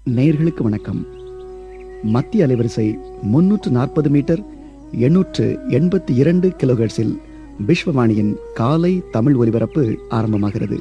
நேயர்களுக்கு வணக்கம் மத்திய அலைவரிசை முன்னூற்று நாற்பது மீட்டர் எண்ணூற்று எண்பத்தி இரண்டு கிலோஹெர்ட்ஸில் விஸ்வவாணியின் காலை தமிழ் ஒலிபரப்பு ஆரம்பமாகிறது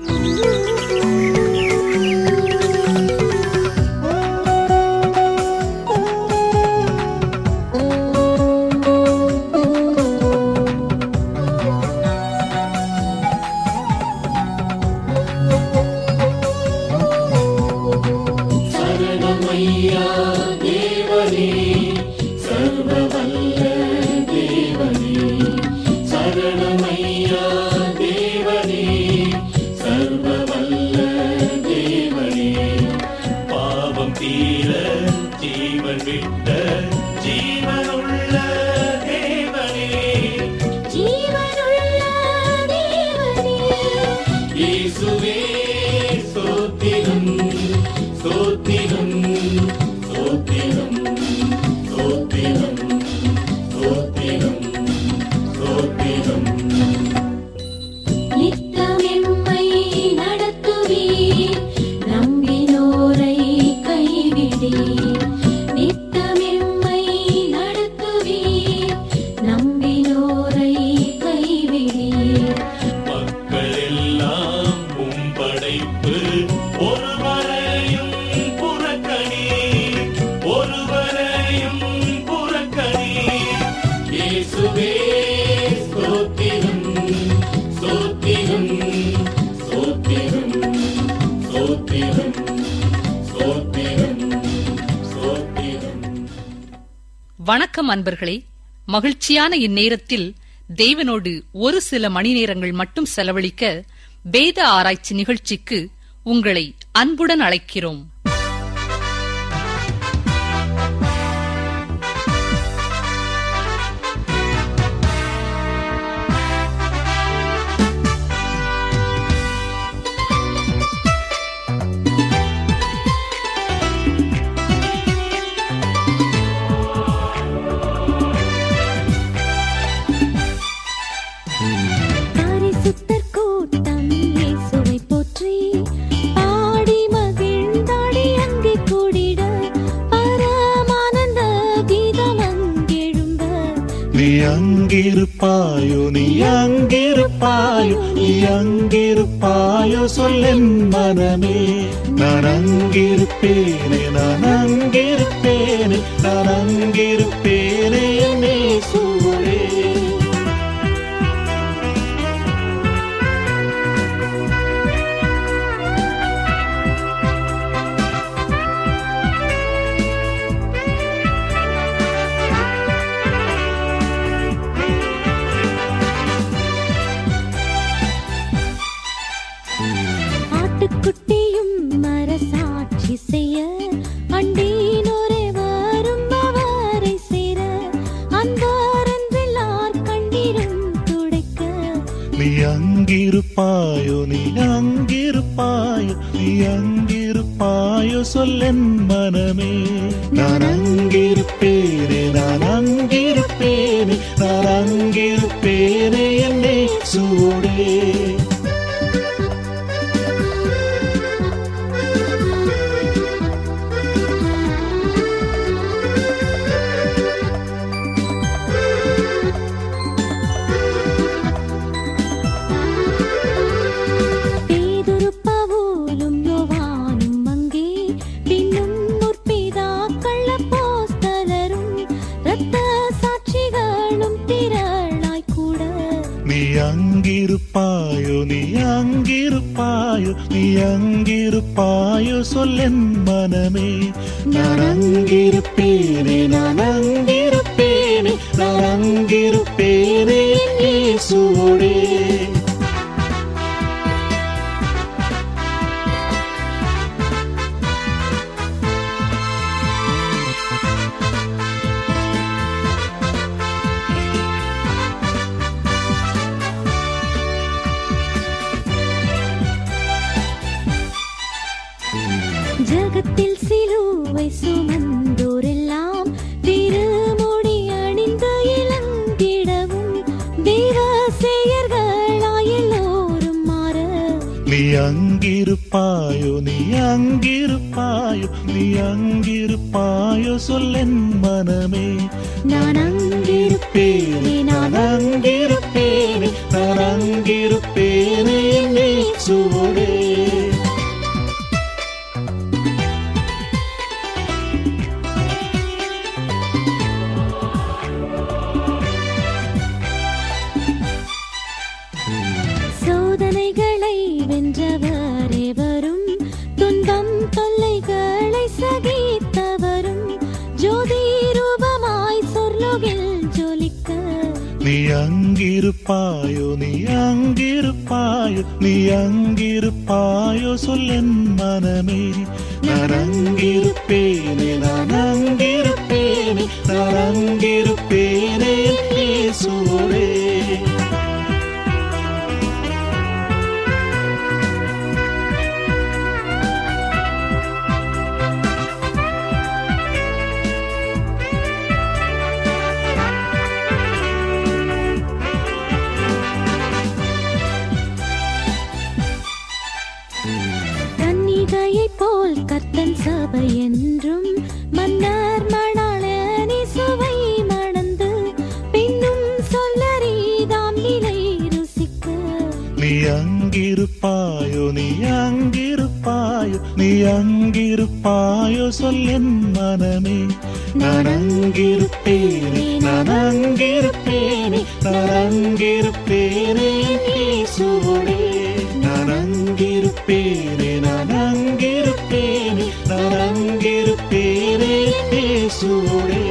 பாவம் தீர ஜீவன் விட்ட ஜீவனுள்ள தேவனே ஜீவனுள்ள தேவனே இயேசுவே ஸ்தோத்திரம் ஸ்தோத்திரம் ஸ்தோத்திரம் ஸ்தோத்திரம் ஸ்தோத்திரம் ஸ்தோத்திரம் நித்தமெம்மை நடத்துவீர் நம்பினோரை கைவிடீர் நித்தமெம்மை நடத்துவீர் நம்பினோரை கைவிடீர் மக்கள் எல்லாம் உம் படைப்பு ஒருவரையும் புறக்கணி ஒருவரையும் புறக்கணி இயேசுவே ஸ்தோத்திரம் ஸ்தோத்திரம் ஸ்தோத்திரம் ஸ்தோத்திரம் ஸ்தோத்திரம் ஸ்தோத்திரம் வணக்கம் அன்பர்களே மகிழ்ச்சியான இந்நேரத்தில் தேவனோடு ஒரு சில மணி நேரங்கள் மட்டும் செலவழிக்க வேத ஆராய்ச்சி நிகழ்ச்சிக்கு உங்களை அன்புடன் அழைக்கிறோம் பரிசுத்தர் கூட்டம் இயேசுவை போற்றி பாடி மகிழ்ந்தாடி அங்கே கூடிட பரமானந்த கீதம் அங்கெழும்ப நீ அங்கிருப்பாயோ நீ அங்கிருப்பாயோ நீ அங்கிருப்பாயோ சொல்லென் மனமே நான் அங்கிருப்பேனே நான் அங்கிருப்பேனே நான் அங்கிருப்பேனே என்னே சூழலே ஆட்டுக்குட்டியும் மரசாட்சி செய்ய அண்டீனோரே வரும் அவரை சேர அன்பாரென்றெல்லார் கண்ணீரும் துடைக்க நீ அங்கிருப்பாயோ நீ அங்கிருப்பாயோ நீ அங்கிருப்பாயோ சொல்லென் மனமே நான் அங்கிருப்பேனே நான் அங்கிருப்பேனே நான் அங்கிருப்பேனே என்னே சூடே பேதுருப்பவோலும் யோவானும் அங்கே பின்னும் முற்பிதாக்கள் அப்போஸ்தலரும் இரத்த சாட்சிகளும் திரளாய் கூட நீ அங்கிருப்பாயோ நீ அங்கிருப்பாயோ நீ அங்கிருப்பாயோ சொல்லென் மனமே நான் அங்கிருப்பேனே நான் அங்கிருப்பேனே நான் அங்கிருப்பேனே என் இயேசுவோடே ஜகத்தில் சிலுவை சுமந்தோரெல்லாம் திருமுடி அணிந்து இளங்கிடவும் தேவ செயர்களாய் எல்லோரும் மாற நீ அங்கிருப்பாயோ நீ அங்கிருப்பாயோ நீ அங்கிருப்பாயோ சொல்லென் மனமே நான் அங்கிருப்பேனே நான் அங்கிருப்பேனே நான் அங்கிருப்பேனே என் இயேசுவோடே சோதனைகளை வென்றவரே வரும் துன்பம் தொல்லைகளை சகித்தவரும் ஜோதி ரூபமாய் சொர்லோகில் ஜொலிக்க நீ அங்கிருப்பாயோ நீ அங்கிருப்பாயோ நீ அங்கிருப்பாயோ சொல்லென் மனமே நான் அங்கிருப்பேனே நான் அங்கிருப்பேனே நான் அங்கிருப்பேனே என் இயேசுவோடே கன்னிகையைப் போல் கர்த்தன் சபை என்றும் மன்னர் மணாளனி சுவை மணந்து பின்னும் சொல்லறிதாம் நிலை ருசிக்க நீ அங்கிருப்பாயோ நீ அங்கிருப்பாயோ நீ அங்கிருப்பாயோ சொல்லென் மனமே நான் அங்கிருப்பேனே நான் அங்கிருப்பேனே நான் அங்கிருப்பேனே என் இயேசுவோடே நான் அங்கிருப்பேனே நான் அங்கிருப்பேனே நான் அங்கிருப்பேனே என் இயேசுவோடே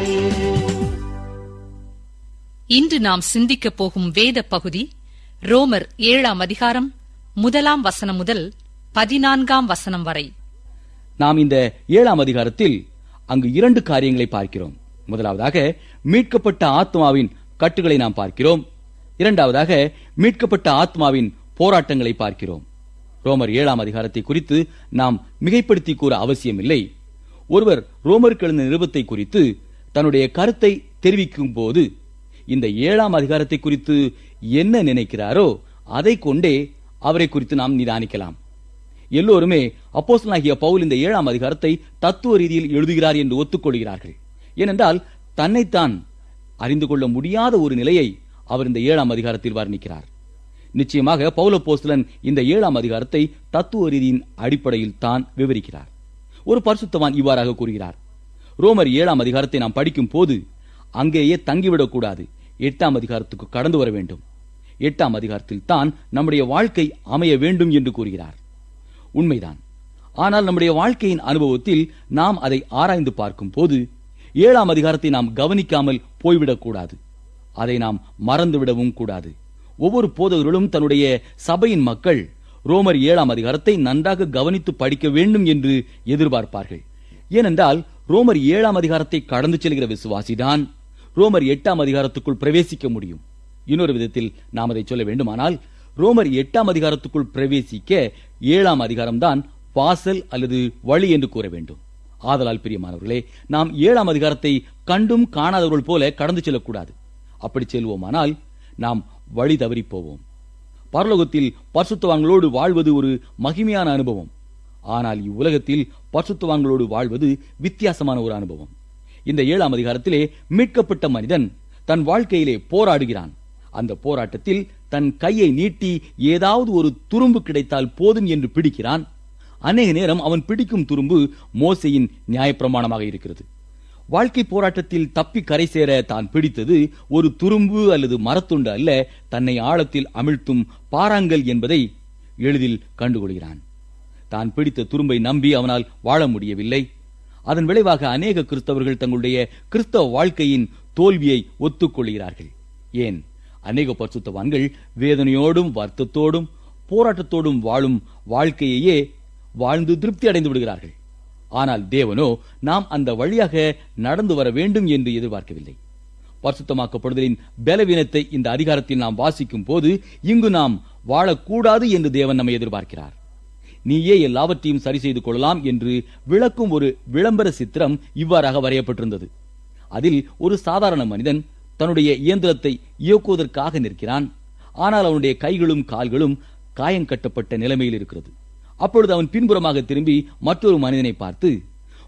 இன்று நாம் சிந்திக்கப் போகும் வேத பகுதி ரோமர் ஏழாம் அதிகாரம் முதலாம் வசனம் முதல் பதினான்காம் வசனம் வரை நாம் இந்த ஏழாம் அதிகாரத்தில் அங்கு இரண்டு காரியங்களை பார்க்கிறோம் முதலாவதாக மீட்கப்பட்ட ஆத்மாவின் கட்டுகளை நாம் பார்க்கிறோம் இரண்டாவதாக மீட்கப்பட்ட ஆத்மாவின் போராட்டங்களை பார்க்கிறோம் ரோமர் ஏழாம் அதிகாரத்தை குறித்து நாம் மிகைப்படுத்தி கூற அவசியமில்லை ஒருவர் ரோமருக்கு எழுந்த நிருபத்தை குறித்து தன்னுடைய கருத்தை தெரிவிக்கும் போது இந்த ஏழாம் அதிகாரத்தை குறித்து என்ன நினைக்கிறாரோ அதை கொண்டே அவரை குறித்து நாம் நிதானிக்கலாம் எல்லோருமே அப்போஸ்தலனாகிய பவுல் இந்த ஏழாம் அதிகாரத்தை தத்துவ ரீதியில் எழுதுகிறார் என்று ஒத்துக்கொள்கிறார்கள் ஏனென்றால் தன்னைத்தான் அறிந்து கொள்ள முடியாத ஒரு நிலையை அவர் இந்த ஏழாம் அதிகாரத்தில் வர்ணிக்கிறார் நிச்சயமாக பவுலப்போஸ்தலன் இந்த ஏழாம் அதிகாரத்தை தத்துவ ரீதியின் அடிப்படையில் தான் விவரிக்கிறார் ஒரு பரிசுத்தவான் இவ்வாறாக கூறுகிறார் ரோமர் ஏழாம் அதிகாரத்தை நாம் படிக்கும் போது அங்கேயே தங்கிவிடக் கூடாது எட்டாம் அதிகாரத்துக்கு கடந்து வர வேண்டும் எட்டாம் அதிகாரத்தில் தான் நம்முடைய வாழ்க்கை அமைய வேண்டும் என்று கூறுகிறார் உண்மைதான் ஆனால் நம்முடைய வாழ்க்கையின் அனுபவத்தில் நாம் அதை ஆராய்ந்து பார்க்கும் போது ஏழாம் அதிகாரத்தை நாம் கவனிக்காமல் போய்விடக்கூடாது அதை நாம் மறந்துவிடவும் கூடாது ஒவ்வொரு போதகர்களும் தன்னுடைய சபையின் மக்கள் ரோமர் ஏழாம் அதிகாரத்தை நன்றாக கவனித்து படிக்க வேண்டும் என்று எதிர்பார்ப்பார்கள் ஏனென்றால் ரோமர் ஏழாம் அதிகாரத்தை கடந்து செல்கிற விசுவாசிதான் ரோமர் எட்டாம் அதிகாரத்துக்குள் பிரவேசிக்க முடியும் இன்னொரு விதத்தில் நாம் அதை சொல்ல வேண்டுமானால் ரோமர் எட்டாம் அதிகாரத்துக்குள் பிரவேசிக்க ஏழாம் அதிகாரம்தான் வாசல் அல்லது வழி என்று கூற வேண்டும் ஆதலால் பிரியமானவர்களே நாம் ஏழாம் அதிகாரத்தை கண்டும் காணாதவர்கள் போல கடந்து செல்லக்கூடாது அப்படி செல்வோமானால் நாம் வழி தவறி போவோம் பரலோகத்தில் பரிசுத்தவான்களோடு வாழ்வது ஒரு மகிமையான அனுபவம் ஆனால் இவ்வுலகத்தில் பரிசுத்தவான்களோடு வாழ்வது வித்தியாசமான ஒரு அனுபவம் இந்த ஏழாம் அதிகாரத்திலே மீட்கப்பட்ட மனிதன் தன் வாழ்க்கையிலே போராடுகிறான் அந்த போராட்டத்தில் தன் கையை நீட்டி ஏதாவது ஒரு துரும்பு கிடைத்தால் போதும் என்று பிடிக்கிறான் அநேக நேரம் அவன் பிடிக்கும் துரும்பு மோசையின் நியாயப்பிரமாணமாக இருக்கிறது வாழ்க்கை போராட்டத்தில் தப்பி கரை சேர தான் பிடித்தது ஒரு துரும்பு அல்லது மரத்துண்டு அல்ல தன்னை ஆழத்தில் அமிழ்த்தும் பாறாங்கல் என்பதை எளிதில் கண்டுகொள்கிறான் தான் பிடித்த துரும்பை நம்பி அவனால் வாழ முடியவில்லை அதன் விளைவாக அநேக கிறிஸ்தவர்கள் தங்களுடைய கிறிஸ்தவ வாழ்க்கையின் தோல்வியை ஒத்துக்கொள்கிறார்கள் ஏன் அநேக பரிசுத்தவான்கள் வேதனையோடும் வருத்தத்தோடும் போராட்டத்தோடும் வாழும் வாழ்க்கையையே வாழ்ந்து திருப்தி அடைந்து விடுகிறார்கள் ஆனால் தேவனோ நாம் அந்த வழியாக நடந்து வர வேண்டும் என்று எதிர்பார்க்கவில்லை பரிசுத்தமாக்கப்படுதலின் பலவீனத்தை இந்த அதிகாரத்தில் நாம் வாசிக்கும் போது இங்கு நாம் வாழக்கூடாது என்று தேவன் நம்மை எதிர்பார்க்கிறார் நீயே எல்லாவற்றையும் சரி செய்து கொள்ளலாம் என்று விளக்கும் ஒரு விளம்பர சித்திரம் இவ்வாறாக வரையப்பட்டிருந்தது அதில் ஒரு சாதாரண மனிதன் தன்னுடைய இயந்திரத்தை இயக்குவதற்காக நிற்கிறான் ஆனால் அவனுடைய கைகளும் கால்களும் காயங்கட்டப்பட்ட நிலைமையில் இருக்கிறது அப்பொழுது அவன் பின்புறமாக திரும்பி மற்றொரு மனிதனை பார்த்து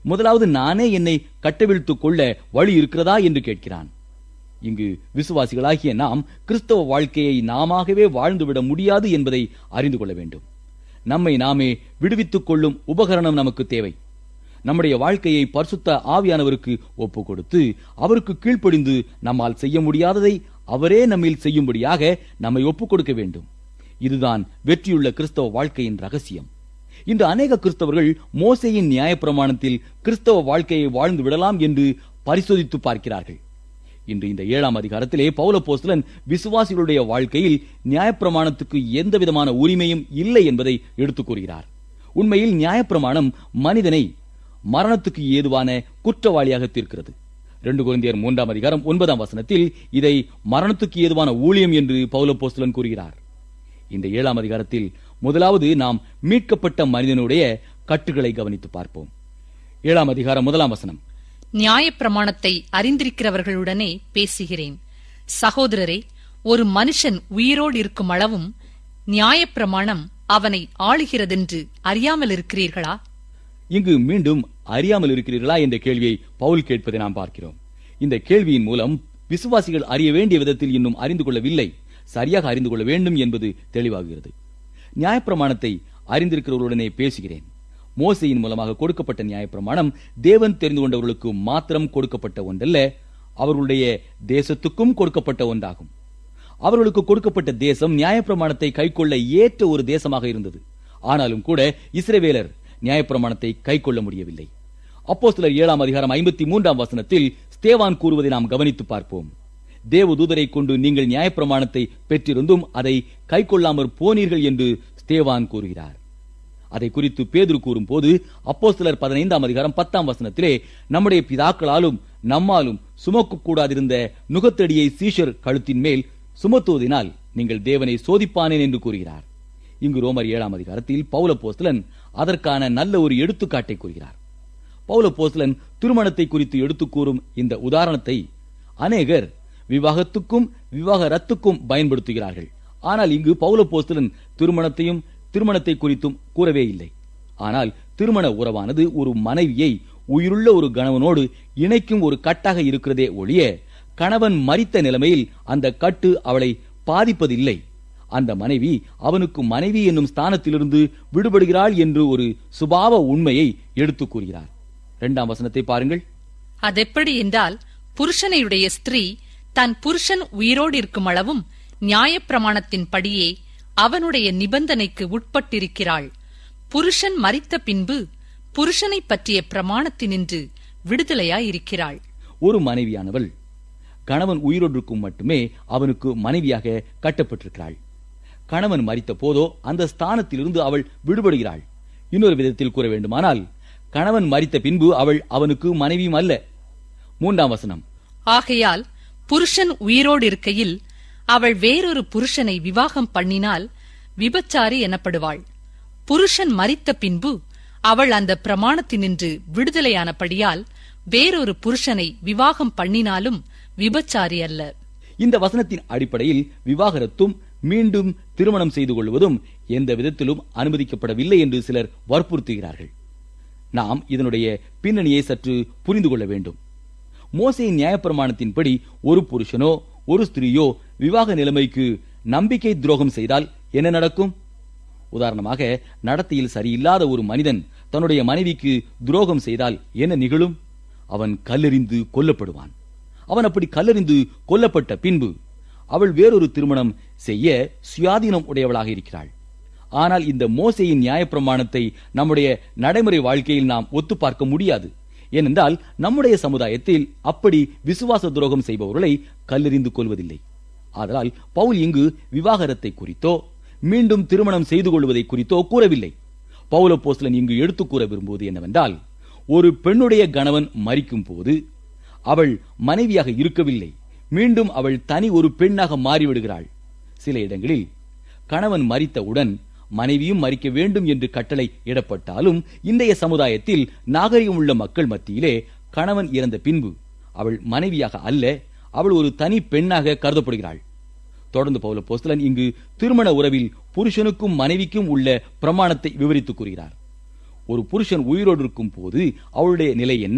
முதலாவது நானே என்னை கட்டவிழ்த்துக் கொள்ள வழி இருக்கிறதா என்று கேட்கிறான் இங்கு விசுவாசிகளாகிய நாம் கிறிஸ்தவ வாழ்க்கையை நாமாகவே வாழ்ந்துவிட முடியாது என்பதை அறிந்து கொள்ள வேண்டும் நம்மை நாமே விடுவித்துக் கொள்ளும் உபகரணம் நமக்கு தேவை நம்முடைய வாழ்க்கையை பரிசுத்த ஆவியானவருக்கு ஒப்பு கொடுத்து அவருக்கு கீழ்ப்படிந்து நம்மால் செய்ய முடியாததை அவரே நம்மில் செய்யும்படியாக நம்மை ஒப்புக் கொடுக்க வேண்டும் இதுதான் வெற்றியுள்ள கிறிஸ்தவ வாழ்க்கையின் ரகசியம் இன்று அநேக கிறிஸ்தவர்கள் மோசையின் நியாயப்பிரமாணத்தில் கிறிஸ்தவ வாழ்க்கையை வாழ்ந்து விடலாம் என்று பரிசோதித்து பார்க்கிறார்கள் இன்று இந்த ஏழாம் அதிகாரத்திலே பௌலப்போஸ்தலன் விசுவாசிகளுடைய வாழ்க்கையில் நியாயப்பிரமாணத்துக்கு எந்த விதமான உரிமையும் இல்லை என்பதை எடுத்துக் கூறுகிறார் உண்மையில் நியாயப்பிரமாணம் மனிதனை மரணத்துக்கு ஏதுவான குற்றவாளியாக தீர்க்கிறது ரெண்டு குழந்தையர் மூன்றாம் அதிகாரம் ஒன்பதாம் வசனத்தில் இதை மரணத்துக்கு ஏதுவான ஊழியம் என்று பௌலப்போஸ்தலன் கூறுகிறார் இந்த ஏழாம் அதிகாரத்தில் முதலாவது நாம் மீட்கப்பட்ட மனிதனுடைய கட்டுகளை கவனித்து பார்ப்போம் ஏழாம் அதிகாரம் முதலாம் வசனம் நியாயப்பிரமாணத்தை அறிந்திருக்கிறவர்களுடனே பேசுகிறேன் சகோதரரே ஒரு மனுஷன் உயிரோடு இருக்கும் அளவும் நியாயப்பிரமாணம் அவனை ஆளுகிறதென்று அறியாமல் இருக்கிறீர்களா இங்கு மீண்டும் அறியாமல் இருக்கிறீர்களா என்ற கேள்வியை பவுல் கேட்பதை நாம் பார்க்கிறோம் இந்த கேள்வியின் மூலம் விசுவாசிகள் அறிய வேண்டிய விதத்தில் இன்னும் அறிந்து கொள்ளவில்லை சரியாக அறிந்து கொள்ள வேண்டும் என்பது தெளிவாகிறது நியாயப்பிரமாணத்தை அறிந்திருக்கிறவர்களுடனே பேசுகிறேன் மோசையின் மூலமாக கொடுக்கப்பட்ட நியாயப்பிரமாணம் தேவன் தெரிந்து கொண்டவர்களுக்கு மாத்திரம் கொடுக்கப்பட்ட ஒன்றல்ல அவர்களுடைய தேசத்துக்கும் கொடுக்கப்பட்ட ஒன்றாகும் அவர்களுக்கு கொடுக்கப்பட்ட தேசம் நியாயப்பிரமாணத்தை கைக்கொள்ள ஏற்ற ஒரு தேசமாக இருந்தது ஆனாலும் கூட இஸ்ரவேலர் நியாயப்பிரமாணத்தை கைக்கொள்ள முடியவில்லை அப்போ சிலர் ஏழாம் அதிகாரம் ஐம்பத்தி மூன்றாம் வசனத்தில் ஸ்தேவான் கூறுவதை நாம் கவனித்து பார்ப்போம் தேவதூதரை கொண்டு நீங்கள் நியாயப்பிரமாணத்தை பெற்றிருந்தும் அதை கைக்கொள்ளாமற் போனீர்கள் என்று ஸ்தேவான் கூறுகிறார் அதை குறித்து பேதுரு கூறும் போது அப்போ சிலர் பதினைந்தாம் அதிகாரம் பத்தாம் வசனத்திலே நம்முடைய பிதாக்களாலும் நம்மாலும் சுமக்க கூடாதிருந்த நுகத்தடியை சீஷர் கழுத்தின் மேல் சுமத்துவதினால் நீங்கள் தேவனை சோதிப்பானேன் என்று கூறுகிறார் இங்கு ரோமர் ஏழாம் அதிகாரத்தில் பவுல போஸ்தலன் அதற்கான நல்ல ஒரு எடுத்துக்காட்டை கூறுகிறார் பவுல போஸ்தலன் திருமணத்தை குறித்து எடுத்துக் கூறும் இந்த உதாரணத்தை அநேகர் விவாகத்துக்கும் விவாகரத்துக்கும் பயன்படுத்துகிறார்கள் ஆனால் இங்கு பவுல போஸ்தலன் திருமணத்தையும் திருமணத்தை குறித்தும் கூறவே இல்லை ஆனால் திருமண உறவானது ஒரு மனைவியை உயிருள்ள ஒரு கணவனோடு இணைக்கும் ஒரு கட்டாக இருக்கிறதே ஒழிய கணவன் மரித்த நிலைமையில் அந்த கட்டு அவளை பாதிப்பதில்லை அந்த மனைவி அவனுக்கு மனைவி என்னும் ஸ்தானத்திலிருந்து விடுபடுகிறாள் என்று ஒரு சுபாவ உண்மையை எடுத்துக் கூறுகிறார் இரண்டாம் வசனத்தை பாருங்கள் அதெப்படி என்றால் புருஷனையுடைய ஸ்திரீ தன் புருஷன் உயிரோடு இருக்கும் அளவும் நியாயப்பிரமாணத்தின்படியே அவனுடைய நிபந்தனைக்கு உட்பட்டிருக்கிறாள் புருஷன் மரித்த பின்பு புருஷனைப் பற்றிய பிரமாணத்தினின்று விடுதலையாயிருக்கிறாள் ஒரு மனைவியானவள் கணவன் உயிரோடு இருக்கும் மட்டுமே அவனுக்கு மனைவியாக கட்டப்பட்டிருக்கிறாள் கணவன் மரித்த போதோ அந்த ஸ்தானத்திலிருந்து அவள் விடுபடுகிறாள் இன்னொரு விதத்தில் கூற வேண்டுமானால் கணவன் மரித்த பின்பு அவள் அவனுக்கு மனைவியும் அல்ல மூன்றாம் வசனம் ஆகையால் புருஷன் உயிரோடு இருக்கையில் அவள் வேறொரு புருஷனை விவாகம் பண்ணினால் விபச்சாரி எனப்படுவாள் புருஷன் மரித்த பின்பு அவள் அந்த பிரமாணத்தினின்று விடுதலையானபடியால் வேறொரு புருஷனை விவாகம் பண்ணினாலும் விபச்சாரி அல்ல இந்த வசனத்தின் அடிப்படையில் விவாகரத்தும் மீண்டும் திருமணம் செய்து கொள்வதும் எந்த விதத்திலும் அனுமதிக்கப்படவில்லை என்று சிலர் வற்புறுத்துகிறார்கள் நாம் இதனுடைய பின்னணியை சற்று புரிந்து கொள்ள வேண்டும் மோசையின் நியாயப்பிரமாணத்தின்படி ஒரு புருஷனோ ஒரு ஸ்திரீயோ விவாக நிலைமைக்கு நம்பிக்கை துரோகம் செய்தால் என்ன நடக்கும் உதாரணமாக நடத்தையில் சரியில்லாத ஒரு மனிதன் தன்னுடைய மனைவிக்கு துரோகம் செய்தால் என்ன நிகழும் அவன் கல்லெறிந்து கொல்லப்படுவான் அவன் அப்படி கல்லெறிந்து கொல்லப்பட்ட பின்பு அவள் வேறொரு திருமணம் செய்ய சுயாதீனம் உடையவளாக இருக்கிறாள் ஆனால் இந்த மோசையின் நியாயப்பிரமாணத்தை நம்முடைய நடைமுறை வாழ்க்கையில் நாம் ஒத்து பார்க்க முடியாது ஏனென்றால் நம்முடைய சமுதாயத்தில் அப்படி விசுவாச துரோகம் செய்பவர்களை கல்லெறிந்து கொள்வதில்லை ஆதலால் பவுல் இங்கு விவாகரத்தை குறித்தோ மீண்டும் திருமணம் செய்து கொள்வதை குறித்தோ கூறவில்லை பவுல போஸ்லன் இங்கு எடுத்துக் கூற விரும்புவது என்னவென்றால் ஒரு பெண்ணுடைய கணவன் மரிக்கும் போது அவள் மனைவியாக இருக்கவில்லை மீண்டும் அவள் தனி ஒரு பெண்ணாக மாறிவிடுகிறாள் சில இடங்களில் கணவன் மரித்தவுடன் மனைவியும் மறிக்க வேண்டும் என்று கட்டளை இடப்பட்டாலும் இன்றைய சமுதாயத்தில் நாகரிகம் உள்ள மக்கள் மத்தியிலே கணவன் இறந்த பின்பு அவள் மனைவியாக அல்ல அவள் ஒரு தனி பெண்ணாக கருதப்படுகிறாள் தொடர்ந்து பவுல போஸ்தலன் இங்கு திருமண உறவில் புருஷனுக்கும் மனைவிக்கும் உள்ள பிரமாணத்தை விவரித்துக் கூறுகிறார் ஒரு புருஷன் உயிரோடு இருக்கும் போது அவளுடைய நிலை என்ன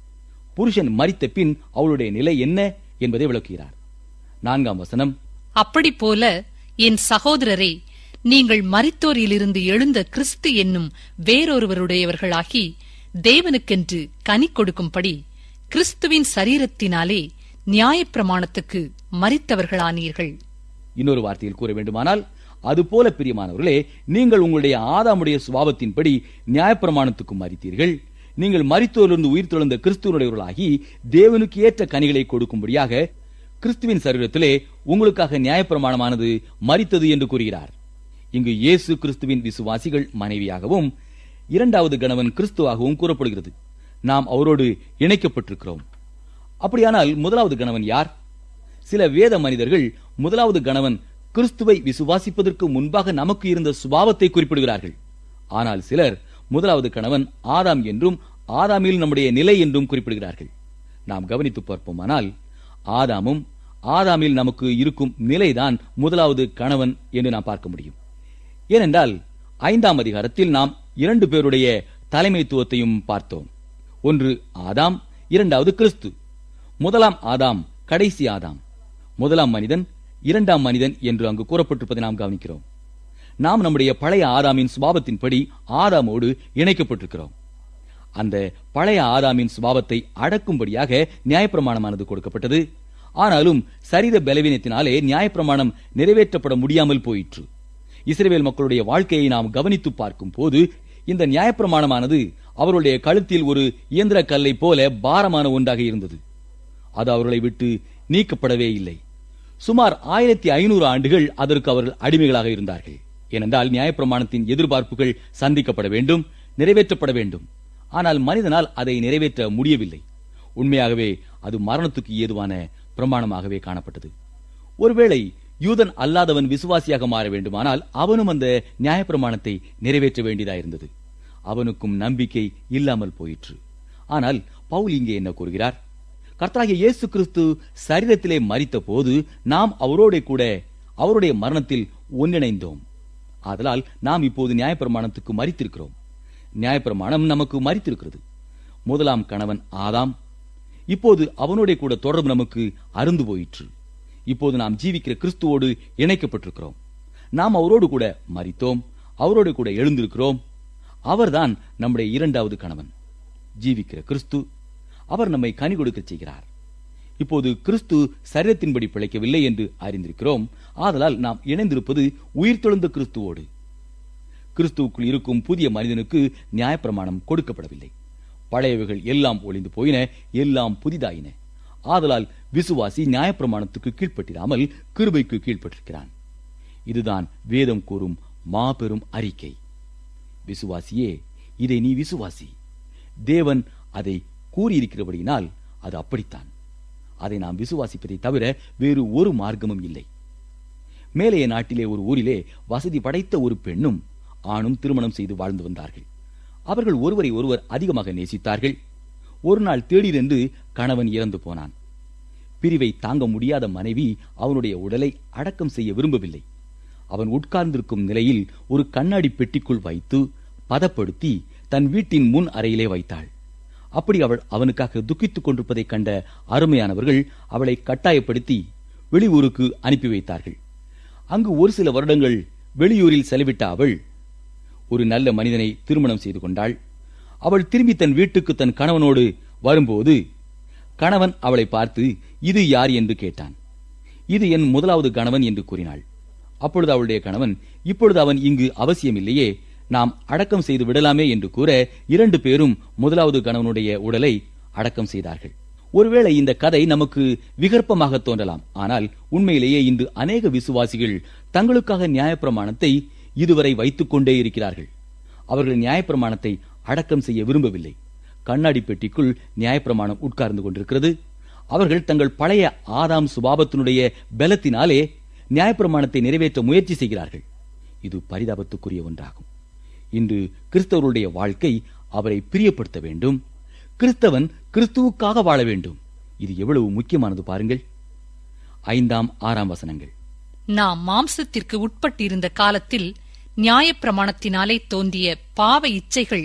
புருஷன் மரித்த பின் அவளுடைய நிலை என்ன என்பதை விளக்குகிறார் நான்காம் வசனம் அப்படி போல என் சகோதரரே நீங்கள் மரித்தோரிலிருந்து எழுந்த கிறிஸ்து என்னும் வேறொருவருடையவர்களாகி தேவனுக்கென்று கனி கொடுக்கும்படி கிறிஸ்துவின் சரீரத்தினாலே நியாயப்பிரமாணத்துக்கு மரித்தவர்களானீர்கள் இன்னொரு வார்த்தையில் கூற வேண்டுமானால் அதுபோல பிரியமானவர்களே நீங்கள் உங்களுடைய ஆதாமுடைய சுபாவத்தின்படி நியாயப்பிரமாணத்துக்கு மறித்தீர்கள் நீங்கள் மரித்தோரிலிருந்து உயிர் தெழுந்த கிறிஸ்துவனுடையவர்களாகி தேவனுக்கு ஏற்ற கனிகளை கொடுக்கும்படியாக கிறிஸ்துவின் சரீரத்திலே உங்களுக்காக நியாயப்பிரமாணமானது மரித்தது என்று கூறுகிறார் இங்கு இயேசு கிறிஸ்துவின் விசுவாசிகள் மனைவியாகவும் இரண்டாவது கணவன் கிறிஸ்துவாகவும் கூறப்படுகிறது நாம் அவரோடு இணைக்கப்பட்டிருக்கிறோம் அப்படியானால் முதலாவது கணவன் யார் சில வேத மனிதர்கள் முதலாவது கணவன் கிறிஸ்துவை விசுவாசிப்பதற்கு முன்பாக நமக்கு இருந்த சுபாவத்தை குறிப்பிடுகிறார்கள் ஆனால் சிலர் முதலாவது கணவன் ஆதாம் என்றும் ஆதாமில் நம்முடைய நிலை என்றும் குறிப்பிடுகிறார்கள் நாம் கவனித்து பார்ப்போமானால் ஆதாமும் ஆதாமில் நமக்கு இருக்கும் நிலைதான் முதலாவது கணவன் என்று நாம் பார்க்க முடியும் ஏனென்றால் ஐந்தாம் அதிகாரத்தில் நாம் இரண்டு பேருடைய தலைமைத்துவத்தையும் பார்த்தோம் ஒன்று ஆதாம் இரண்டாவது கிறிஸ்து முதலாம் ஆதாம் கடைசி ஆதாம் முதலாம் மனிதன் இரண்டாம் மனிதன் என்று அங்கு கூறப்பட்டிருப்பதை நாம் கவனிக்கிறோம் நாம் நம்முடைய பழைய ஆதாமின் சுபாவத்தின்படி ஆதாமோடு இணைக்கப்பட்டிருக்கிறோம் அந்த பழைய ஆதாமின் சுபாவத்தை அடக்கும்படியாக நியாயப்பிரமாணமானது கொடுக்கப்பட்டது ஆனாலும் சரீர பலவீனத்தினாலே நியாயப்பிரமாணம் நிறைவேற்றப்பட முடியாமல் போயிற்று இஸ்ரேல் மக்களுடைய வாழ்க்கையை நாம் கவனித்து பார்க்கும் போது இந்த நியாயப்பிரமாணமானது அவருடைய கழுத்தில் ஒரு இயந்திர கல்லை போல பாரமான ஒன்றாக இருந்தது அது அவர்களை விட்டு நீக்கப்படவே இல்லை சுமார் ஆயிரத்தி ஐநூறு ஆண்டுகள் அதற்கு அவர்கள் அடிமைகளாக இருந்தார்கள் ஏனென்றால் நியாயப்பிரமாணத்தின் எதிர்பார்ப்புகள் சந்திக்கப்பட வேண்டும் நிறைவேற்றப்பட வேண்டும் ஆனால் மனிதனால் அதை நிறைவேற்ற முடியவில்லை உண்மையாகவே அது மரணத்துக்கு ஏதுவான பிரமாணமாகவே காணப்பட்டது ஒருவேளை யூதன் அல்லாதவன் விசுவாசியாக மாற வேண்டுமானால் அவனும் அந்த நியாயப்பிரமாணத்தை நிறைவேற்ற வேண்டியதாயிருந்தது அவனுக்கும் நம்பிக்கை இல்லாமல் போயிற்று ஆனால் பவுல் இங்கே என்ன கூறுகிறார் கர்த்தராகிய இயேசு கிறிஸ்து சரீரத்திலே மரித்த போது நாம் அவரோட கூட அவருடைய மரணத்தில் ஒன்றிணைந்தோம் ஆதலால் நாம் இப்போது நியாயப்பிரமாணத்துக்கு மறித்திருக்கிறோம் நியாயப்பிரமாணம் நமக்கு மறித்திருக்கிறது முதலாம் கணவன் ஆதாம் இப்போது அவனோட கூட தொடர்பு நமக்கு அருந்து போயிற்று இப்போது நாம் ஜீவிக்கிற கிறிஸ்துவோடு இணைக்கப்பட்டிருக்கிறோம் நாம் அவரோடு கூட மரித்தோம் அவரோடு கூட எழுந்திருக்கிறோம் அவர்தான் நம்முடைய இரண்டாவது கணவன் ஜீவிக்கிற கிறிஸ்து அவர் நம்மை கனி கொடுக்க செய்கிறார் இப்போது கிறிஸ்து சரீரத்தின்படி பிழைக்கவில்லை என்று அறிந்திருக்கிறோம் ஆதலால் நாம் இணைந்திருப்பது உயிர்த்தெழுந்த கிறிஸ்துவோடு கிறிஸ்துவுக்குள் இருக்கும் புதிய மனிதனுக்கு நியாயப்பிரமாணம் கொடுக்கப்படவில்லை பழையவைகள் எல்லாம் ஒளிந்து போயின எல்லாம் புதிதாயின ஆதலால் விசுவாசி நியாயப்பிரமாணத்துக்கு கீழ்ப்பட்டிராமல் கிருபைக்கு கீழ்ப்பட்டிருக்கிறான் இதுதான் வேதம் கூறும் மாபெரும் அறிக்கை விசுவாசியே இதை நீ விசுவாசி தேவன் அதை கூறியிருக்கிறபடியினால் அது அப்படித்தான் அதை நாம் விசுவாசிப்பதை தவிர வேறு ஒரு மார்க்கமும் இல்லை மேலைய நாட்டிலே ஒரு ஊரிலே வசதி படைத்த ஒரு பெண்ணும் ஆணும் திருமணம் செய்து வாழ்ந்து வந்தார்கள் அவர்கள் ஒருவரை ஒருவர் அதிகமாக நேசித்தார்கள் ஒரு நாள் திடீரென்று கணவன் இறந்து போனான் பிரிவை தாங்க முடியாத மனைவி அவனுடைய உடலை அடக்கம் செய்ய விரும்பவில்லை அவன் உட்கார்ந்திருக்கும் நிலையில் ஒரு கண்ணாடி பெட்டிக்குள் வைத்து பதப்படுத்தி தன் வீட்டின் முன் அறையிலே வைத்தாள் அப்படி அவள் அவனுக்காக துக்கித்துக் கொண்டிருப்பதைக் கண்ட அருமையானவர்கள் அவளை கட்டாயப்படுத்தி வெளியூருக்கு அனுப்பி வைத்தார்கள் அங்கு ஒரு சில வருடங்கள் வெளியூரில் செலவிட்ட அவள் ஒரு நல்ல மனிதனை திருமணம் செய்து கொண்டாள் அவள் திரும்பி தன் வீட்டுக்கு தன் கணவனோடு வரும்போது கணவன் அவளை பார்த்து இது யார் என்று கேட்டான் இது என் முதலாவது கணவன் என்று கூறினாள் அப்பொழுது அவளுடைய கணவன் இப்பொழுது அவன் இங்கு அவசியமில்லையே நாம் அடக்கம் செய்து விடலாமே என்று கூற இரண்டு பேரும் முதலாவது கணவனுடைய உடலை அடக்கம் செய்தார்கள் ஒருவேளை இந்த கதை நமக்கு விகற்பமாக தோன்றலாம் ஆனால் உண்மையிலேயே இன்று அநேக விசுவாசிகள் தங்களுக்காக நியாயப்பிரமாணத்தை இதுவரை வைத்துக் கொண்டே இருக்கிறார்கள் அவர்கள் நியாயப்பிரமாணத்தை அடக்கம் செய்ய விரும்பவில்லை கண்ணாடி பெட்டிக்குள் நியாயப்பிரமாணம் உட்கார்ந்து கொண்டிருக்கிறது அவர்கள் தங்கள் பழைய ஆதாம் சுபாவத்தினுடைய பலத்தினாலே நியாயப்பிரமாணத்தை நிறைவேற்ற முயற்சி செய்கிறார்கள் இது பரிதாபத்துக்குரிய ஒன்றாகும் இன்று கிறிஸ்தவருடைய வாழ்க்கை அவரை பிரியப்படுத்த வேண்டும் கிறிஸ்தவன் கிறிஸ்துவுக்காக வாழ வேண்டும் இது எவ்வளவு முக்கியமானது பாருங்கள் ஐந்தாம் ஆறாம் வசனங்கள் நாம் மாம்சத்திற்கு உட்பட்டிருந்த காலத்தில் நியாயப்பிரமாணத்தினாலே தோன்றிய பாவ இச்சைகள்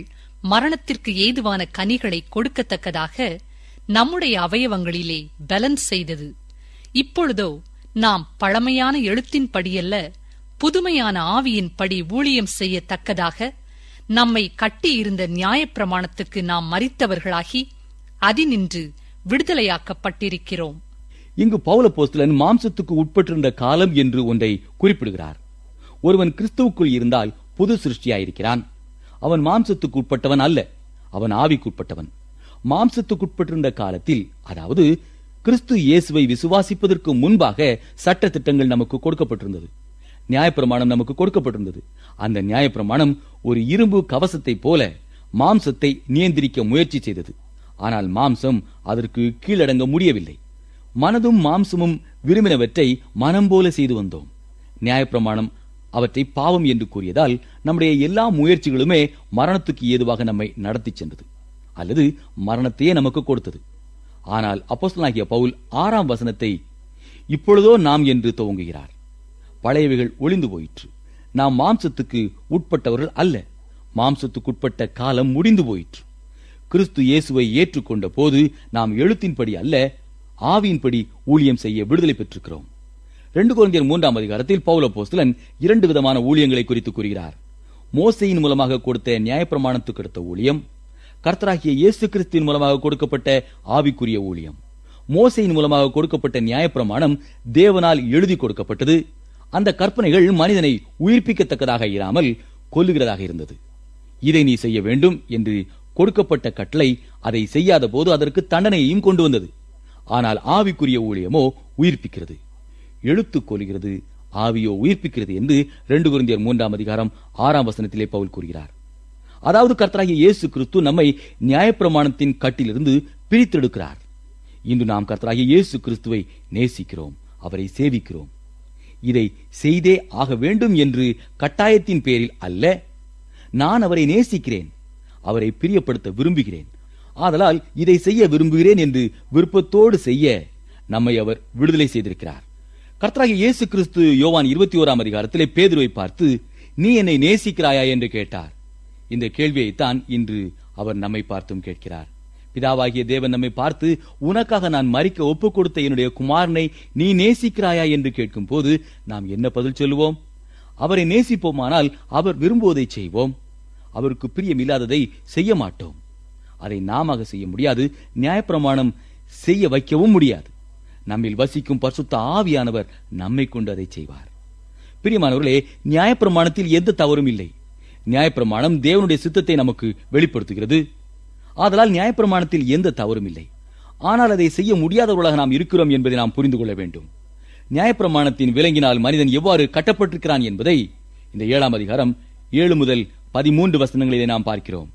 மரணத்திற்கு ஏதுவான கனிகளை கொடுக்கத்தக்கதாக நம்முடைய அவயவங்களிலே பலன் செய்தது இப்பொழுதோ நாம் பழமையான எழுத்தின்படியல்ல புதுமையான ஆவியின்படி ஊழியம் செய்யத்தக்கதாக நம்மை கட்டியிருந்த நியாயப்பிரமாணத்துக்கு நாம் மறித்தவர்களாகி அதினின்று விடுதலையாக்கப்பட்டிருக்கிறோம் இங்கு பவுலப்போஸ்தலன் மாம்சத்துக்கு உட்பட்டிருந்த காலம் என்று ஒன்றை குறிப்பிடுகிறார் ஒருவன் கிறிஸ்துவுக்குள் இருந்தால் புது சிருஷ்டியாயிருக்கிறான் அவன் மாம்சத்துக்கு உட்பட்டவன் அல்ல அவன் ஆவிக்குட்பட்டவன் மாம்சத்துக்குட்பட்டிருந்த காலத்தில் அதாவது கிறிஸ்து இயேசுவை விசுவாசிப்பதற்கு முன்பாக சட்ட திட்டங்கள் நமக்கு கொடுக்கப்பட்டிருந்தது நியாயப்பிரமாணம் நமக்கு கொடுக்கப்பட்டிருந்தது அந்த நியாயப்பிரமாணம் ஒரு இரும்பு கவசத்தைப் போல மாம்சத்தை நியந்திரிக்க முயற்சி செய்தது ஆனால் மாம்சம் அதற்கு கீழடங்க முடியவில்லை மனதும் மாம்சமும் விரும்பினவற்றை மனம் போல செய்து வந்தோம் நியாயப்பிரமாணம் அவற்றை பாவம் என்று கூறியதால் நம்முடைய எல்லா முயற்சிகளுமே மரணத்துக்கு ஏதுவாக நம்மை நடத்திச் சென்றது அல்லது மரணத்தையே நமக்கு கொடுத்தது ஆனால் அப்போஸ்தலனாகிய பவுல் ஆறாம் வசனத்தை இப்பொழுதோ நாம் என்று துவங்குகிறார் பழையவைகள் ஒளிந்து போயிற்று நாம் மாம்சத்துக்கு உட்பட்டவர்கள் அல்ல மாம்சத்துக்குட்பட்ட காலம் முடிந்து போயிற்று கிறிஸ்து இயேசுவை ஏற்றுக்கொண்ட போது நாம் எழுத்தின்படி அல்ல ஆவியின்படி ஊழியம் செய்ய விடுதலை பெற்றிருக்கிறோம் ரெண்டு குழந்தையர் மூன்றாம் அதிகாரத்தில் பவுல போஸ்தலன் இரண்டு விதமான ஊழியங்களை குறித்து கூறுகிறார் மோசையின் மூலமாக கொடுத்த நியாயப்பிரமாணத்துக்கு அடுத்த ஊழியம் கர்த்தராகிய இயேசு கிறிஸ்துவின் மூலமாக கொடுக்கப்பட்ட ஆவிக்குரிய ஊழியம் மோசையின் மூலமாக கொடுக்கப்பட்ட நியாயப்பிரமாணம் தேவனால் எழுதி கொடுக்கப்பட்டது அந்த கற்பனைகள் மனிதனை உயிர்ப்பிக்கத்தக்கதாக இராமல் கொல்லுகிறதாக இருந்தது இதை நீ செய்ய வேண்டும் என்று கொடுக்கப்பட்ட கட்டளை அதை செய்யாத போது அதற்கு தண்டனையையும் கொண்டு வந்தது ஆனால் ஆவிக்குரிய ஊழியமோ உயிர்ப்பிக்கிறது எழுத்து கொள்கிறது ஆவியோ உயிர்ப்பிக்கிறது என்று ரெண்டு குருந்தியர் மூன்றாம் அதிகாரம் ஆறாம் வசனத்திலே பவுல் கூறுகிறார் அதாவது கர்த்தராகிய இயேசு கிறிஸ்து நம்மை நியாயப்பிரமாணத்தின் கட்டிலிருந்து பிரித்தெடுக்கிறார் இன்று நாம் கர்த்தராகிய இயேசு கிறிஸ்துவை நேசிக்கிறோம் அவரை சேவிக்கிறோம் இதை செய்தே ஆக வேண்டும் என்று கட்டாயத்தின் பேரில் அல்ல நான் அவரை நேசிக்கிறேன் அவரை பிரியப்படுத்த விரும்புகிறேன் ஆதலால் இதை செய்ய விரும்புகிறேன் என்று விருப்பத்தோடு செய்ய நம்மை அவர் விடுதலை செய்திருக்கிறார் கர்த்தராகிய இயேசு கிறிஸ்து யோவான் இருபத்தி ஓராம் அதிகாரத்திலே பேதுருவை பார்த்து நீ என்னை நேசிக்கிறாயா என்று கேட்டார் இந்த கேள்வியைத்தான் இன்று அவர் நம்மை பார்த்தும் கேட்கிறார் பிதாவாகிய தேவன் நம்மை பார்த்து உனக்காக நான் மறிக்க ஒப்புக் கொடுத்த என்னுடைய குமாரனை நீ நேசிக்கிறாயா என்று கேட்கும் போது நாம் என்ன பதில் சொல்லுவோம் அவரை நேசிப்போமானால் அவர் விரும்புவதை செய்வோம் அவருக்கு பிரியமில்லாததை செய்ய மாட்டோம் அதை நாம செய்ய முடியாது நியாயப்பிரமாணம் செய்ய வைக்கவும் முடியாது நம்மில் வசிக்கும் பரிசுத்த ஆவியானவர் நம்மை கொண்டு அதை செய்வார் பிரியமானவர்களே நியாயப்பிரமாணத்தில் எந்த தவறும் இல்லை நியாயப்பிரமாணம் தேவனுடைய சித்தத்தை நமக்கு வெளிப்படுத்துகிறது ஆதலால் நியாயப்பிரமாணத்தில் எந்த தவறும் இல்லை ஆனால் அதை செய்ய முடியாதவர்களாக நாம் இருக்கிறோம் என்பதை நாம் புரிந்து கொள்ள வேண்டும் நியாயப்பிரமாணத்தின் விலங்கினால் மனிதன் எவ்வாறு கட்டப்பட்டிருக்கிறான் என்பதை இந்த ஏழாம் அதிகாரம் ஏழு முதல் பதிமூன்று வசனங்களிலே நாம் பார்க்கிறோம்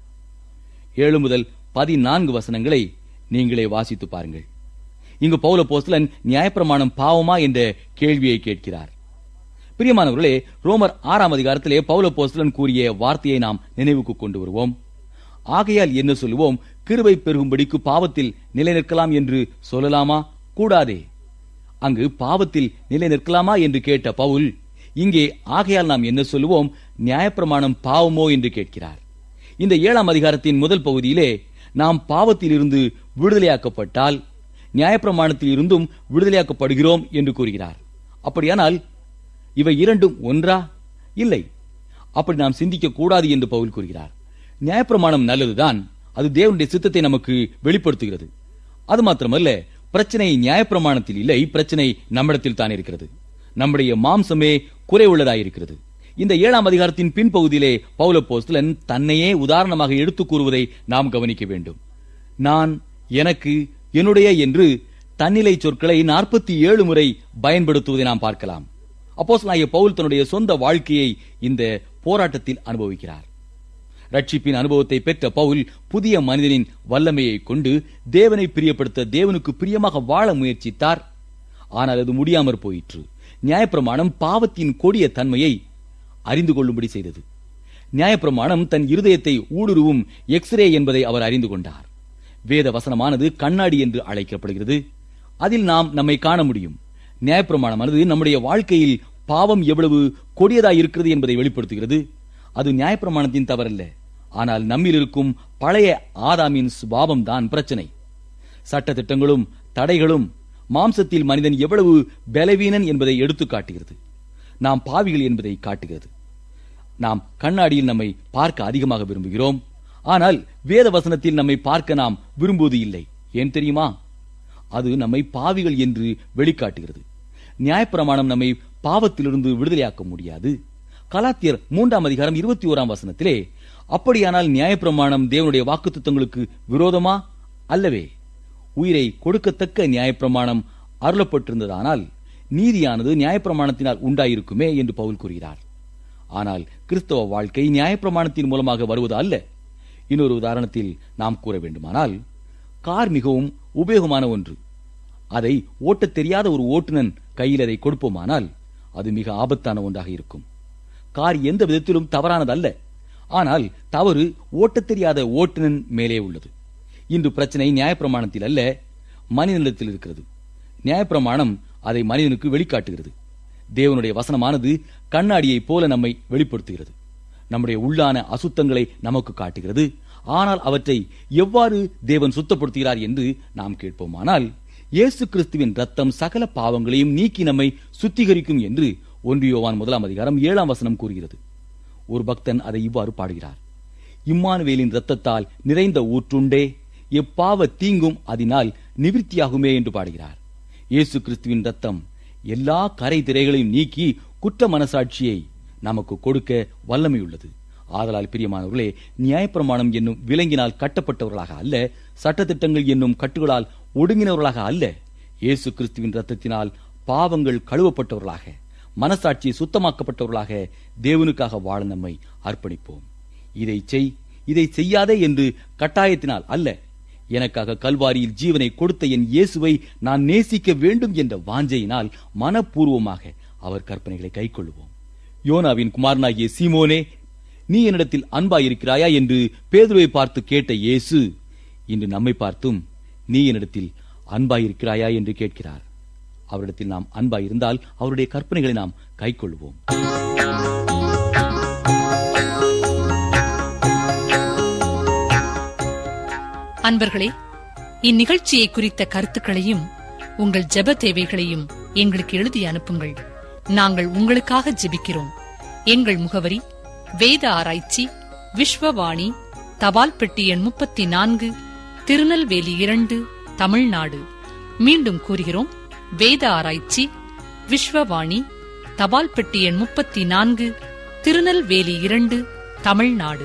ஏழு முதல் பதினான்கு வசனங்களை நீங்களே வாசித்து பாருங்கள் இங்கு பவுல போஸ்தலன் நியாயப்பிரமாணம் பாவமா என்ற கேள்வியை கேட்கிறார் பிரியமானவர்களே ரோமர் ஆறாம் அதிகாரத்திலே பவுல போஸ்தலன் கூறிய வார்த்தையை நாம் நினைவுக்கு கொண்டு வருவோம் ஆகையால் என்ன சொல்லுவோம் கிருபை பெருகும்படிக்கு பாவத்தில் நிலை நிற்கலாம் என்று சொல்லலாமா கூடாதே அங்கு பாவத்தில் நிலை நிற்கலாமா என்று கேட்ட பவுல் இங்கே ஆகையால் நாம் என்ன சொல்லுவோம் நியாயப்பிரமாணம் பாவமோ என்று கேட்கிறார் இந்த ஏழாம் அதிகாரத்தின் முதல் பகுதியிலே நாம் பாவத்தில் இருந்து விடுதலையாக்கப்பட்டால் நியாயப்பிரமாணத்தில் இருந்தும் விடுதலையாக்கப்படுகிறோம் என்று கூறுகிறார் அப்படியானால் இவை இரண்டும் ஒன்றா இல்லை அப்படி நாம் சிந்திக்க கூடாது என்று பவுல் கூறுகிறார் நியாயப்பிரமாணம் நல்லதுதான் அது தேவனுடைய சித்தத்தை நமக்கு வெளிப்படுத்துகிறது அது மாத்திரமல்ல பிரச்சனை நியாயப்பிரமாணத்தில் இல்லை பிரச்சனை நம்மிடத்தில் தான் இருக்கிறது நம்முடைய மாம்சமே குறை உள்ளதாயிருக்கிறது இந்த ஏழாம் அதிகாரத்தின் பின்பகுதியிலே பவுல போஸ்தலன் தன்னையே உதாரணமாக எடுத்துக் கூறுவதை நாம் கவனிக்க வேண்டும் நான் எனக்கு என்னுடைய என்று தன்னிலை சொற்களை நாற்பத்தி ஏழு முறை பயன்படுத்துவதை நாம் பார்க்கலாம் அப்போஸ்தலனாகிய பவுல் தன்னுடைய சொந்த வாழ்க்கையை இந்த போராட்டத்தில் அனுபவிக்கிறார் ரட்சிப்பின் அனுபவத்தை பெற்ற பவுல் புதிய மனிதனின் வல்லமையை கொண்டு தேவனை பிரியப்படுத்த தேவனுக்கு பிரியமாக வாழ முயற்சித்தார் ஆனால் அது முடியாமற் போயிற்று நியாயப்பிரமாணம் பாவத்தின் கொடிய தன்மையை அறிந்து கொள்ளும்படி செய்தது நியாயப்பிரமாணம் தன் இருதயத்தை ஊடுருவும் எக்ஸ்ரே என்பதை அவர் அறிந்து கொண்டார் வேத வசனமானது கண்ணாடி என்று அழைக்கப்படுகிறது அதில் நாம் நம்மை காண முடியும் நியாயப்பிரமாணமானது நம்முடைய வாழ்க்கையில் பாவம் எவ்வளவு கொடியதாய் இருக்கிறது என்பதை வெளிப்படுத்துகிறது அது நியாயப்பிரமாணத்தின் தவறல்ல ஆனால் நம்மில் இருக்கும் பழைய ஆதாமின் சுபாவம் தான் பிரச்சனை சட்ட திட்டங்களும் தடைகளும் மாம்சத்தில் மனிதன் எவ்வளவு பலவீனன் என்பதை எடுத்து காட்டுகிறது நாம் பாவிகள் என்பதை காட்டுகிறது நாம் கண்ணாடியில் நம்மை பார்க்க அதிகமாக விரும்புகிறோம் ஆனால் வேத வசனத்தில் நம்மை பார்க்க நாம் விரும்புவது இல்லை ஏன் தெரியுமா அது நம்மை பாவிகள் என்று வெளிக்காட்டுகிறது நியாயப்பிரமாணம் நம்மை பாவத்திலிருந்து விடுதலையாக்க முடியாது கலாத்தியர் மூன்றாம் அதிகாரம் இருபத்தி ஓராம் வசனத்திலே அப்படியானால் நியாயப்பிரமாணம் தேவனுடைய வாக்குத்தத்தங்களுக்கு விரோதமா அல்லவே உயிரை கொடுக்கத்தக்க நியாயப்பிரமாணம் அருளப்பட்டிருந்ததானால் நீதியானது நியாயப்பிரமாணத்தினால் உண்டாயிருக்குமே என்று பவுல் கூறுகிறார் ஆனால் கிறிஸ்தவ வாழ்க்கை நியாயப்பிரமாணத்தின் மூலமாக வருவது அல்ல இன்னொரு உதாரணத்தில் நாம் கூற வேண்டுமானால் கார் மிகவும் உபயோகமான ஒன்று அதை ஓட்டத் தெரியாத ஒரு ஓட்டுநன் கையில் அதை கொடுப்போமானால் அது மிக ஆபத்தான ஒன்றாக இருக்கும் கார் எந்த விதத்திலும் தவறானதல்ல ஆனால் தவறு ஓட்டத் தெரியாத ஓட்டுநன் மேலே உள்ளது இன்று பிரச்சனை நியாயப்பிரமாணத்தில் அல்ல மனிதனிடத்தில் இருக்கிறது நியாயப்பிரமாணம் அதை மனிதனுக்கு வெளிக்காட்டுகிறது தேவனுடைய வசனமானது கண்ணாடியைப் போல நம்மை வெளிப்படுத்துகிறது நம்முடைய உள்ளான அசுத்தங்களை நமக்கு காட்டுகிறது ஆனால் அவற்றை எவ்வாறு தேவன் சுத்தப்படுத்துகிறார் என்று நாம் கேட்போமானால் இயேசு கிறிஸ்துவின் ரத்தம் சகல பாவங்களையும் நீக்கி நம்மை சுத்திகரிக்கும் என்று ஒன்றியோவான் முதலாம் அதிகாரம் ஏழாம் வசனம் கூறுகிறது ஒரு பக்தன் அதை இவ்வாறு பாடுகிறார் இம்மானுவேலின் இரத்தத்தால் நிறைந்த ஊற்றுண்டே எப்பாவ தீங்கும் அதனால் நிவிர்த்தியாகுமே என்று பாடுகிறார் இயேசு கிறிஸ்துவின் ரத்தம் எல்லா கரை திரைகளையும் நீக்கி குற்ற மனசாட்சியை நமக்கு கொடுக்க வல்லமையுள்ளது ஆதலால் பிரியமானவர்களே நியாயப்பிரமாணம் என்னும் விலங்கினால் கட்டப்பட்டவர்களாக அல்ல சட்டத்திட்டங்கள் என்னும் கட்டுகளால் ஒடுங்கினவர்களாக அல்ல இயேசு கிறிஸ்துவின் ரத்தத்தினால் பாவங்கள் கழுவப்பட்டவர்களாக மனசாட்சி சுத்தமாக்கப்பட்டவர்களாக தேவனுக்காக வாழ நம்மை அர்ப்பணிப்போம் இதை செய் இதை செய்யாதே என்று கட்டாயத்தினால் அல்ல எனக்காக கல்வாரியில் ஜீவனை கொடுத்த என் இயேசுவை நான் நேசிக்க வேண்டும் என்ற வாஞ்சையினால் மனப்பூர்வமாக அவர் கற்பனைகளை கைக்கொள்வோம் யோனாவின் குமாரனாகிய சீமோனே நீ என்னிடத்தில் அன்பாயிருக்கிறாயா என்று பேதுருவை பார்த்து கேட்ட இயேசு இன்று நம்மை பார்த்தும் நீ என்னிடத்தில் அன்பாயிருக்கிறாயா என்று கேட்கிறார் அவரிடத்தில் நாம் அன்பாயிருந்தால் அவருடைய கற்பனைகளை நாம் கைக்கொள்வோம் அன்பர்களே இந்நிகழ்ச்சியை குறித்த கருத்துக்களையும் உங்கள் ஜெப தேவைகளையும் எங்களுக்கு எழுதி அனுப்புங்கள் நாங்கள் உங்களுக்காக ஜெபிக்கிறோம் எங்கள் முகவரி வேத ஆராய்ச்சி விஸ்வவாணி தபால் பெட்டி எண் முப்பத்தி நான்கு திருநெல்வேலி இரண்டு தமிழ்நாடு மீண்டும் கூறுகிறோம் வேத ஆராய்ச்சி விஸ்வவாணி தபால் பெட்டி எண் முப்பத்தி நான்கு திருநெல்வேலி இரண்டு தமிழ்நாடு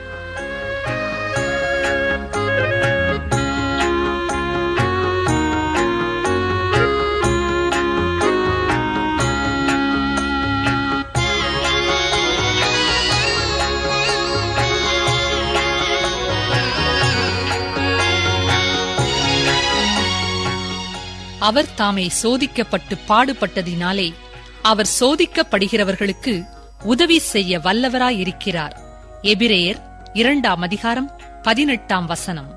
அவர் தாமே சோதிக்கப்பட்டு பாடுபட்டதினாலே அவர் சோதிக்கப்படுகிறவர்களுக்கு உதவி செய்ய வல்லவராயிருக்கிறார் எபிரேயர் இரண்டாம் அதிகாரம் பதினெட்டாம் வசனம்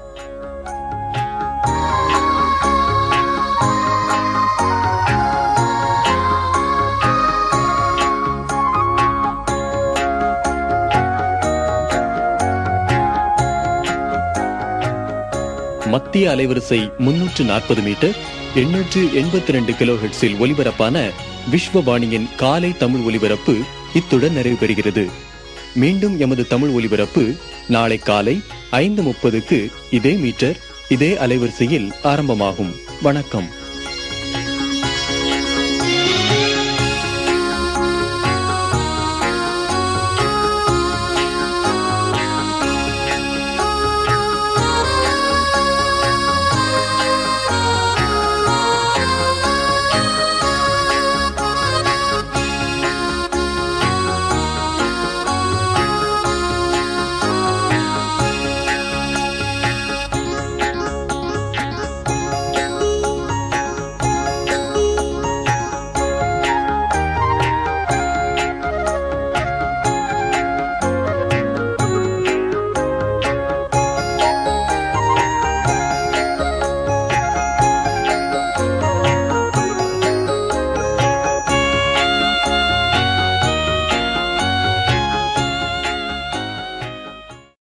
மத்திய அலைவரிசை முன்னூற்று நாற்பது மீட்டர் எண்ணூற்று எண்பத்தி ரெண்டு கிலோ ஹெட்ஸில் ஒலிபரப்பான விஸ்வவாணியின் காலை தமிழ் ஒலிபரப்பு இத்துடன் நிறைவு பெறுகிறது மீண்டும் எமது தமிழ் ஒலிபரப்பு நாளை காலை ஐந்து முப்பதுக்கு இதே மீட்டர் இதே அலைவரிசையில் ஆரம்பமாகும் வணக்கம்